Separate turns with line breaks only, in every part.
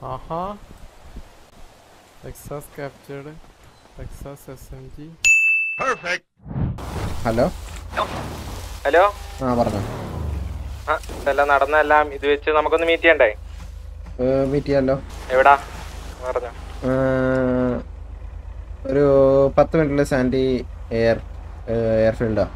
ആഹാ എക്സാസ് ക്യാപ്ചേർഡ് എക്സാസ് S M G
hello
hello
ആ പറഞ്ഞോ
ആ ഇതെല്ലാം നടന്നെല്ലാം ഇത് വെച്ച് നമുക്കൊന്ന് മീറ്റ് ചെയ്യണ്ടേ
മീറ്റ് ചെയ്യാമല്ലോ
എവിടാ പറഞ്ഞോ
ഏഹ്, ഒരു പത്ത് മിനിറ്റിൽ സാൻഡി എയർ എയർഫീൽഡോ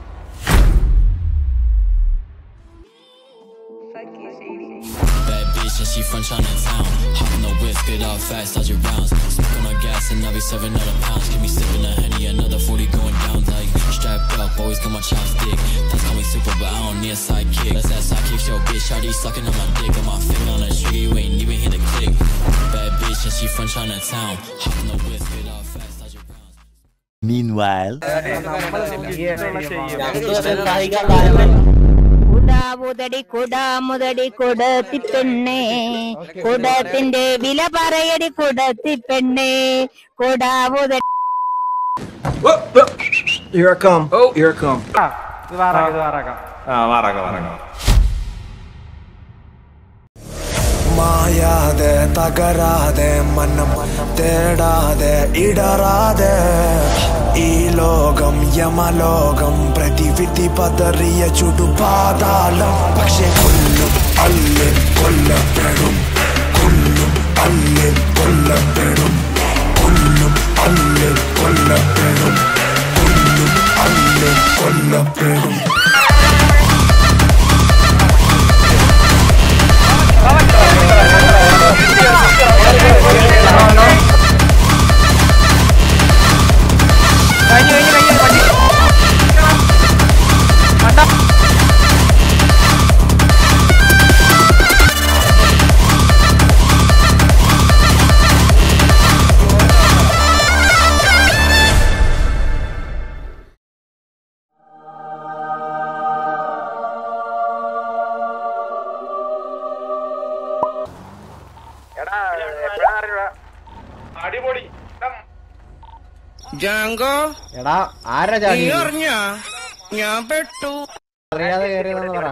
Bad bitch and she from Chinatown. Hop in the whip, get off fast, dodge your rounds. Smoke on my gas and I be serving other pounds. Give me sipping a henny, another 40 going down. Like strapped up, always got my chopstick. That's call me super, but I don't need a sidekick. That's that sidekick, show bitch. Shawty sucking on my dick. Got my finger on the trigger, you ain't even hit the click. Bad bitch and she from Chinatown. Hop in the whip, get off fast, dodge your rounds.
Meanwhile,
കുടാമുതടി കുടാമുതടി കുടത്തി പെണ്ണേ കുടത്തിന്റെ വില പറയടി കുടത്തി പെണ്ണേ കുടാമുതടി
Here I come. Oh, here I come. മായാതെ തകരാതെ മനം തേടാതെ ഇടറാതെ ഈ ലോകം യമലോകം പ്രതിവിധി പതറിയ ചുടുപാതാളം പക്ഷെ കൊല്ലും അല്ലെ കൊല്ലപ്പെടും കൊല്ലും അല്ലെ കൊല്ലപ്പെടും കൊല്ലും അല്ലെ കൊല്ലപ്പെടും കൊല്ലും അല്ലെ കൊല്ലപ്പെടും
എടാ എപ്പോഴാ അറിയുക അടിപൊളി
എടാ ആരാ ചാടി
ഞാൻ പെട്ടു
അറിയാതെ കയറിയതെന്ന് പറ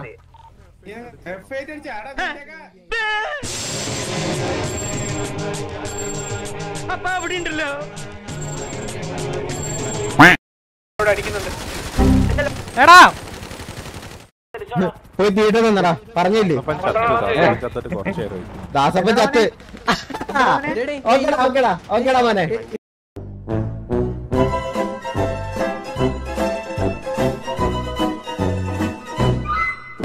എടാ
പോയി തീയിട്ട് നിന്നടാ പറഞ്ഞില്ലേ ദാസപ്പൻ ചത്ത് ഓക്കേടാ ഓക്കേടാ ഓക്കേടാ മോനെ